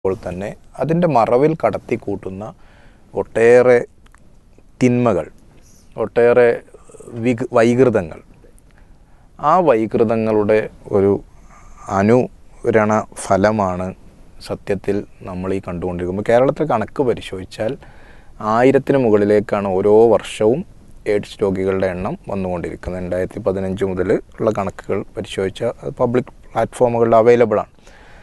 പ്പോൾ തന്നെ അതിൻ്റെ മറവിൽ കടത്തിക്കൂട്ടുന്ന ഒട്ടേറെ തിന്മകൾ ഒട്ടേറെ വിക് വൈകൃതങ്ങൾ ആ വൈകൃതങ്ങളുടെ ഒരു അനുരണ ഫലമാണ് സത്യത്തിൽ നമ്മൾ ഈ കണ്ടുകൊണ്ടിരിക്കുമ്പോൾ കേരളത്തിലെ കണക്ക് പരിശോധിച്ചാൽ ആയിരത്തിന് മുകളിലേക്കാണ് ഓരോ വർഷവും എയ്ഡ്സ് രോഗികളുടെ എണ്ണം വന്നുകൊണ്ടിരിക്കുന്നത് രണ്ടായിരത്തി പതിനഞ്ച് മുതൽ ഉള്ള കണക്കുകൾ പരിശോധിച്ചാൽ അത് പബ്ലിക് പ്ലാറ്റ്ഫോമുകളിൽ അവൈലബിൾ ആണ്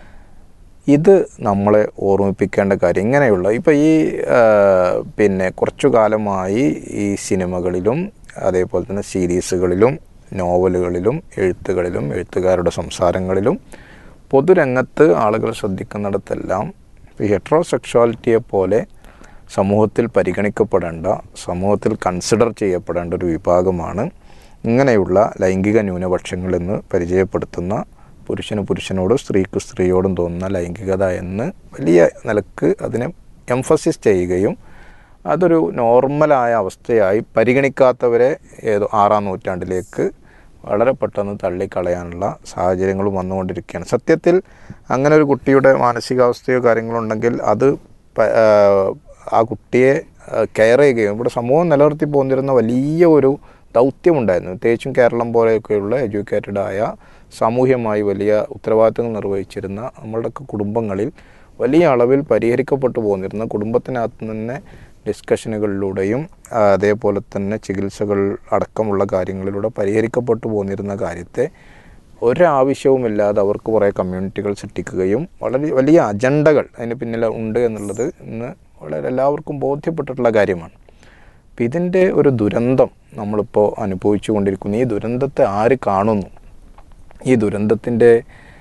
ഇത് നമ്മളെ ഓർമ്മിപ്പിക്കേണ്ട കാര്യം ഇങ്ങനെയുള്ള ഇപ്പോൾ ഈ ആ, പിന്നെ കുറച്ചു കാലമായി ഈ സിനിമകളിലും അതേപോലെ തന്നെ സീരീസുകളിലും നോവലുകളിലും എഴുത്തുകളിലും എഴുത്തുകാരുടെ സംസാരങ്ങളിലും പൊതുരംഗത്ത് ആളുകൾ ശ്രദ്ധിക്കുന്നിടത്തെല്ലാം ഈ ഹെട്രോസെക്ഷുവാലിറ്റിയെ പോലെ സമൂഹത്തിൽ പരിഗണിക്കപ്പെടേണ്ട സമൂഹത്തിൽ കൺസിഡർ ചെയ്യപ്പെടേണ്ട ഒരു വിഭാഗമാണ് ഇങ്ങനെയുള്ള ലൈംഗിക ന്യൂനപക്ഷങ്ങളെന്ന് പരിചയപ്പെടുത്തുന്ന പുരുഷന് പുരുഷനോടും സ്ത്രീക്ക് സ്ത്രീയോടും തോന്നുന്ന ലൈംഗികത എന്ന് വലിയ നിലക്ക് അതിനെ എംഫസിസ് ചെയ്യുകയും അതൊരു നോർമലായ അവസ്ഥയായി പരിഗണിക്കാത്തവരെ ഏതോ ആറാം നൂറ്റാണ്ടിലേക്ക് വളരെ പെട്ടെന്ന് തള്ളിക്കളയാനുള്ള സാഹചര്യങ്ങളും വന്നുകൊണ്ടിരിക്കുകയാണ് സത്യത്തിൽ അങ്ങനെ ഒരു കുട്ടിയുടെ മാനസികാവസ്ഥയോ കാര്യങ്ങളോ ഉണ്ടെങ്കിൽ അത് പ- ആ, ആ കുട്ടിയെ കെയർ ചെയ്യുകയും ഇവിടെ സമൂഹം നിലനിർത്തി പോന്നിരുന്ന വലിയ ഒരു ദൗത്യമുണ്ടായിരുന്നു പ്രത്യേകിച്ചും കേരളം പോലെയൊക്കെയുള്ള എഡ്യൂക്കേറ്റഡ് ആയ സാമൂഹ്യമായി വലിയ ഉത്തരവാദിത്തങ്ങൾ നിർവഹിച്ചിരുന്ന നമ്മളുടെയൊക്കെ കുടുംബങ്ങളിൽ വലിയ അളവിൽ പരിഹരിക്കപ്പെട്ടു പോന്നിരുന്ന കുടുംബത്തിനകത്ത് തന്നെ ഡിസ്കഷനുകളിലൂടെയും ആ, അതേപോലെ തന്നെ ചികിത്സകൾ അടക്കമുള്ള കാര്യങ്ങളിലൂടെ പരിഹരിക്കപ്പെട്ടു പോന്നിരുന്ന കാര്യത്തെ ഒരാവശ്യവുമില്ലാതെ അവർക്ക് കുറേ കമ്മ്യൂണിറ്റികൾ സൃഷ്ടിക്കുകയും വളരെ വലിയ അജണ്ടകൾ അതിന് പിന്നിൽ ഉണ്ട് എന്നുള്ളത് ഇന്ന് വളരെ എല്ലാവർക്കും ബോധ്യപ്പെട്ടിട്ടുള്ള കാര്യമാണ് അപ്പം ഇതിൻ്റെ ഒരു ദുരന്തം നമ്മളിപ്പോൾ അനുഭവിച്ചു കൊണ്ടിരിക്കുന്നു ഈ ദുരന്തത്തെ ആര് കാണുന്നു ഈ ദുരന്തത്തിൻ്റെ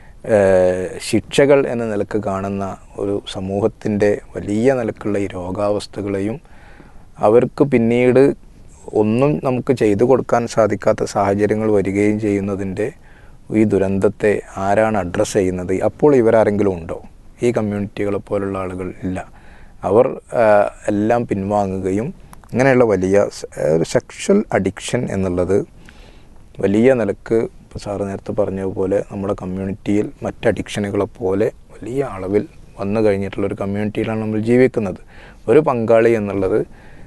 ശിക്ഷകൾ എന്ന നിലക്ക് കാണുന്ന ഒരു സമൂഹത്തിൻ്റെ വലിയ നിലക്കുള്ള ഈ രോഗാവസ്ഥകളെയും അവർക്ക് പിന്നീട് ഒന്നും നമുക്ക് ചെയ്തു കൊടുക്കാൻ സാധിക്കാത്ത സാഹചര്യങ്ങൾ വരികയും ചെയ്യുന്നതിൻ്റെ ഈ ദുരന്തത്തെ ആരാണ് അഡ്രസ്സ് ചെയ്യുന്നത് അപ്പോൾ ഇവരാരെങ്കിലും ഉണ്ടോ ഈ കമ്മ്യൂണിറ്റികളെ പോലുള്ള ആളുകൾ ഇല്ല അവർ ആ, എല്ലാം പിൻവാങ്ങുകയും ഇങ്ങനെയുള്ള വലിയ സ- ഒരു സെക്ഷൽ അഡിക്ഷൻ എന്നുള്ളത് വലിയ നിലക്ക് ഇപ്പോൾ സാറ് നേരത്തെ പറഞ്ഞതുപോലെ നമ്മുടെ കമ്മ്യൂണിറ്റിയിൽ മറ്റ് അഡിക്ഷനുകളെ പോലെ വലിയ അളവിൽ വന്നു കഴിഞ്ഞിട്ടുള്ള ഒരു കമ്മ്യൂണിറ്റിയിലാണ് നമ്മൾ ജീവിക്കുന്നത് ഒരു പങ്കാളി എന്നുള്ളത്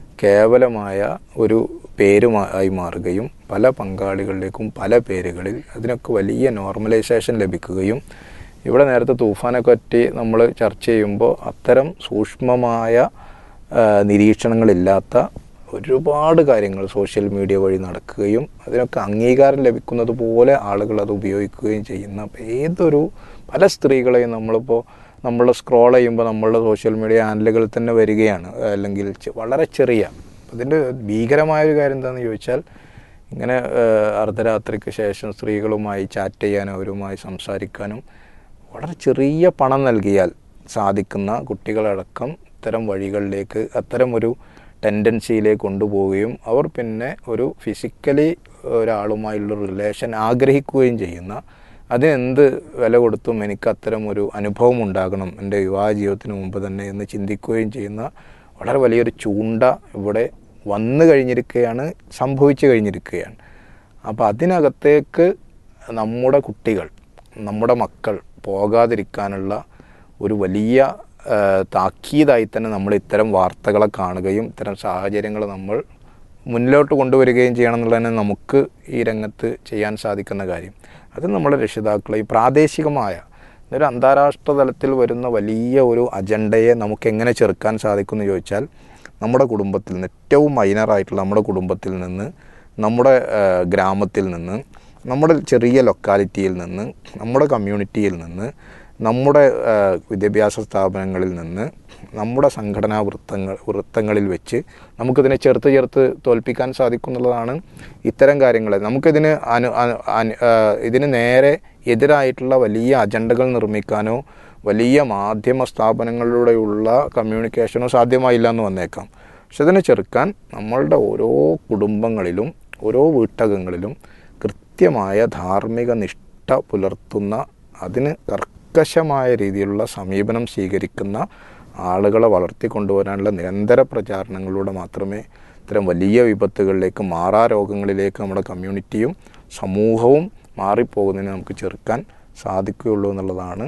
കേവലമായ ഒരു പേരുമായി മാറുകയും പല പങ്കാളികളിലേക്കും പല പേരുകളിൽ അതിനൊക്കെ വലിയ നോർമലൈസേഷൻ ലഭിക്കുകയും ഇവിടെ നേരത്തെ തൂഫാനൊക്കെ പറ്റി നമ്മൾ ചർച്ച ചെയ്യുമ്പോൾ അത്തരം സൂക്ഷ്മമായ ആ, നിരീക്ഷണങ്ങളില്ലാത്ത ഒരുപാട് കാര്യങ്ങൾ സോഷ്യൽ മീഡിയ വഴി നടക്കുകയും അതിനൊക്കെ അംഗീകാരം ലഭിക്കുന്നത് പോലെ ആളുകൾ അത് ഉപയോഗിക്കുകയും ചെയ്യുന്ന അപ്പോൾ ഏതൊരു പല സ്ത്രീകളെയും നമ്മളിപ്പോൾ നമ്മൾ സ്ക്രോൾ ചെയ്യുമ്പോൾ നമ്മളുടെ സോഷ്യൽ മീഡിയ ഹാൻഡിലുകളിൽ തന്നെ വരികയാണ് അല്ലെങ്കിൽ ചെ- വളരെ ചെറിയ അതിൻ്റെ ഭീകരമായൊരു കാര്യം എന്താണെന്ന് ചോദിച്ചാൽ ഇങ്ങനെ ആ, അർദ്ധരാത്രിക്ക് ശേഷം സ്ത്രീകളുമായി ചാറ്റ് ചെയ്യാനും അവരുമായി സംസാരിക്കാനും വളരെ ചെറിയ പണം നൽകിയാൽ സാധിക്കുന്ന കുട്ടികളടക്കം ഇത്തരം വഴികളിലേക്ക് അത്തരം ഒരു ടെൻഡൻസിയിലേക്ക് കൊണ്ടുപോവുകയും അവർ പിന്നെ ഒരു ഫിസിക്കലി ഒരാളുമായുള്ള റിലേഷൻ ആഗ്രഹിക്കുകയും ചെയ്യുന്ന അതിനെന്ത് വില കൊടുത്തും എനിക്ക് അത്തരം ഒരു അനുഭവം ഉണ്ടാകണം എൻ്റെ വിവാഹ ജീവിതത്തിന് മുമ്പ് തന്നെ എന്ന് ചിന്തിക്കുകയും ചെയ്യുന്ന വളരെ വലിയൊരു ചൂണ്ട ഇവിടെ വന്നു കഴിഞ്ഞിരിക്കുകയാണ് സംഭവിച്ചു കഴിഞ്ഞിരിക്കുകയാണ് അപ്പോൾ അതിനകത്തേക്ക് നമ്മുടെ കുട്ടികൾ നമ്മുടെ മക്കൾ പോകാതിരിക്കാനുള്ള ഒരു വലിയ ആ, താക്കീതായി തന്നെ നമ്മൾ ഇത്തരം വാർത്തകളെ കാണുകയും ഇത്തരം സാഹചര്യങ്ങൾ നമ്മൾ മുന്നിലോട്ട് കൊണ്ടുവരികയും ചെയ്യണം എന്നുള്ളതാണ് നമുക്ക് ഈ രംഗത്ത് ചെയ്യാൻ സാധിക്കുന്ന കാര്യം അത് നമ്മുടെ രക്ഷിതാക്കളെ ഈ പ്രാദേശികമായ ഒരു അന്താരാഷ്ട്ര തലത്തിൽ വരുന്ന വലിയ ഒരു അജണ്ടയെ നമുക്ക് എങ്ങനെ ചെറുക്കാൻ സാധിക്കുമെന്ന് ചോദിച്ചാൽ നമ്മുടെ കുടുംബത്തിൽ നിന്ന് ഏറ്റവും മൈനറായിട്ടുള്ള നമ്മുടെ കുടുംബത്തിൽ നിന്ന് നമ്മുടെ ആ, ഗ്രാമത്തിൽ നിന്ന് നമ്മുടെ ചെറിയ ലൊക്കാലിറ്റിയിൽ നിന്ന് നമ്മുടെ കമ്മ്യൂണിറ്റിയിൽ നിന്ന് നമ്മുടെ ആ, വിദ്യാഭ്യാസ സ്ഥാപനങ്ങളിൽ നിന്ന് നമ്മുടെ സംഘടനാ വൃത്തങ്ങൾ വൃത്തങ്ങളിൽ വെച്ച് നമുക്കിതിനെ ചെറുത്ത് ചേർത്ത് തോൽപ്പിക്കാൻ സാധിക്കും എന്നുള്ളതാണ് ഇത്തരം കാര്യങ്ങൾ നമുക്കിതിന് അനു അനു അനു ആ, ഇതിന് നേരെ എതിരായിട്ടുള്ള വലിയ അജണ്ടകൾ നിർമ്മിക്കാനോ വലിയ മാധ്യമ സ്ഥാപനങ്ങളിലൂടെയുള്ള കമ്മ്യൂണിക്കേഷനോ സാധ്യമായില്ല എന്ന് വന്നേക്കാം പക്ഷെ ഇതിനെ ചെറുക്കാൻ നമ്മളുടെ ഓരോ കുടുംബങ്ങളിലും ഓരോ വീട്ടകങ്ങളിലും കൃത്യമായ ധാർമ്മിക നിഷ്ഠ പുലർത്തുന്ന അതിന് കർക്കശമായ രീതിയിലുള്ള സമീപനം സ്വീകരിക്കുന്ന ആളുകളെ വളർത്തിക്കൊണ്ടുവരാനുള്ള നിരന്തര പ്രചാരണങ്ങളിലൂടെ മാത്രമേ ഇത്തരം വലിയ വിപത്തുകളിലേക്ക് മാറാ രോഗങ്ങളിലേക്ക് നമ്മുടെ കമ്മ്യൂണിറ്റിയും സമൂഹവും മാറിപ്പോകുന്നതിന് നമുക്ക് ചെറുക്കാൻ സാധിക്കുകയുള്ളൂ എന്നുള്ളതാണ്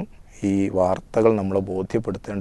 ഈ വാർത്തകൾ നമ്മളെ ബോധ്യപ്പെടുത്തേണ്ടത്